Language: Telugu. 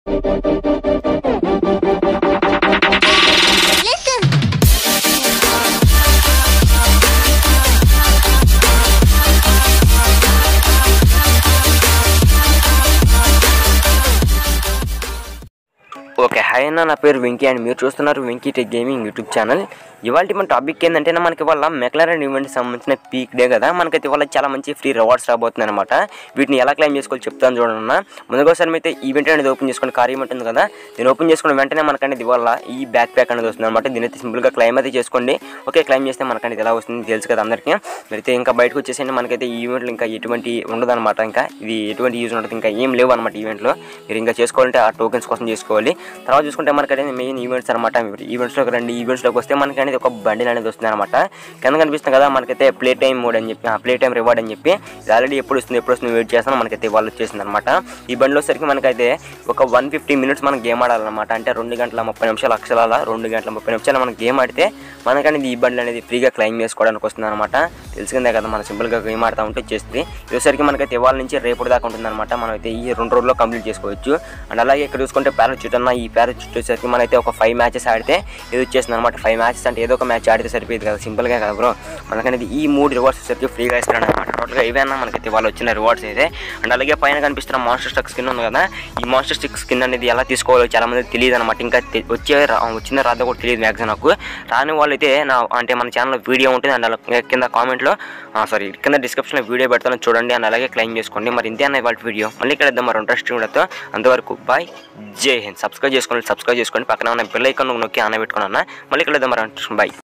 ఓకే హాయ్ అన్న నా పేరు వెంకీ అండ్ మీరు చూస్తున్నారు Venky tech gaming YouTube channel ఇవాళ మన టాపిక్ ఏంటంటే మనకి ఇవాళ మెక్లారెన్ ఈవెంట్కి సంబంధించిన పీక్ డే కదా మనకైతే ఇవాళ చాలా మంచి ఫ్రీ రివార్డ్స్ రాబోతుంది అనమాట వీటిని ఎలా క్లైమ్ చేసుకోవాలి చెప్తాను చూడన్న ముందుగా ఒకసారి అయితే ఈవెంట్ అనేది ఓపెన్ చేసుకుని కార్ ఈవెంట్ ఉంది కదా దీన్ని ఓపెన్ చేసుకున్న వెంటనే మనకనేది ఇవాళ ఈ బ్యాక్ ప్యాక్ అనేది వస్తుంది అనమాట దీని అయితే సింపుల్గా క్లైమ్ అయితే చేసుకోండి ఓకే క్లైమ్ చేస్తే మనకనేది ఎలా వస్తుంది తెలుసు కదా అందరికీ మీరైతే ఇంకా బయటకు వచ్చేసండి మనకైతే ఈ ఈవెంట్లు ఇంకా ఎటువంటి ఉండదన్నమాట ఇంకా ఇది ఎటువంటి యూజ్ ఉండదు ఇంకా ఏం లేవు అనమాట ఈవెంట్లో మీరు ఇంకా చేసుకోవాలంటే ఆ టోకెన్స్ కోసం చేసుకోవాలి తర్వాత చూసుకుంటే మనకైతే మెయిన్ ఈవెంట్స్ అనమాట ఈవెంట్స్లోకి రండి ఈవెంట్స్లోకి వస్తే మనకి అనేది ఒక బండిల్ అనేది వస్తుంది అనమాట కింద కనిపిస్తుంది కదా మనకైతే ప్లే టైం మోడ్ అని చెప్పి ప్లే టైం రివార్డ్ అని చెప్పి ఇది ఆల్రెడీ ఎప్పుడు వస్తుంది ఎప్పుడు వస్తుంది వెయిట్ చేస్తాను మనకైతే వాళ్ళు వచ్చేసింది అనమాట ఈ బండిలో వచ్చేసరికి మనకైతే ఒక వన్ ఫిఫ్టీ మినిట్స్ మనం గేమ్ ఆడాలన్నమాట అంటే రెండు గంటల ముప్పై నిమిషాలు అక్షరాల రెండు గంటల ముప్పై నిమిషాలు మనం గేమ్ ఆడితే మనకనేది ఈ బండ్లు అనేది ఫ్రీగా క్లైమ్ చేసుకోవడానికి వస్తుంది అనమాట తెలిసిందే కదా మనం సింపుల్గా గేమ్ ఆడుతూ ఉంటే చేస్తుంది ఇదేసరికి మనకైతే ఇవాళ నుంచి రేపటి దాకా ఉంటుంది అనమాట మనం అయితే ఈ రెండు రోజుల్లో కంప్లీట్ చేసుకోవచ్చు అండ్ అలాగే ఇక్కడ చూసుకుంటే పారాచూట్ అన్న ఈ పారాచూట్ వచ్చేసరికి మనైతే ఒక ఫైవ్ మ్యాచెస్ ఆడితే ఇది వచ్చేసింది అనమాట ఫైవ్ మ్యాచెస్ అంటే ఏదో ఒక మ్యాచ్ ఆడితే సరిపోయేది కదా సింపుల్గా కదా బ్రో మనకనేది ఈ మూడు రివార్డ్స్ వచ్చేసరికి ఫ్రీగా ఇస్తున్నాడు అనమాట టోటల్గా ఇవేనా మనకైతే వాళ్ళు వచ్చిన రివార్డ్స్ అయితే అండ్ అలాగే పైన కనిపిస్తున్న మాన్స్టర్ స్టక్ స్కిన్ ఉంది కదా ఈ మాన్స్టర్ స్టిక్ స్కిన్ అనేది ఎలా తీసుకోవాలో చాలా మంది తెలియదు అనమాట ఇంకా తె- వచ్చే రా- వచ్చిన రాదో కూడా తెలియదు మ్యాక్సిమం నాకు రాని వాళ్ళైతే నా అంటే మన ఛానల్లో వీడియో ఉంటుంది అండ్ అలా కింద కామెంట్లో సారీ కింద డిస్క్రిప్షన్లో వీడియో పెడతాను చూడండి అండ్ అలాగే క్లైమ్ చేసుకోండి మరి ఇంతే అన్న వాళ్ళ వీడియో మళ్ళీ ఇక్కడ ఇద్దాం మరి ఇంట్రెస్టింగ్ ఉండతో అంతవరకు బాయ్ జై హింద్ సబ్స్క్రైబ్ చేసుకోండి సబ్స్క్రైబ్ చేసుకోండి పక్కన ఉన్న బెల్ ఐకాన్ నొక్కి ఆన పెట్టుకున్నా మళ్ళీ ఇక్కడ ఇద్దాం మరి బాయ్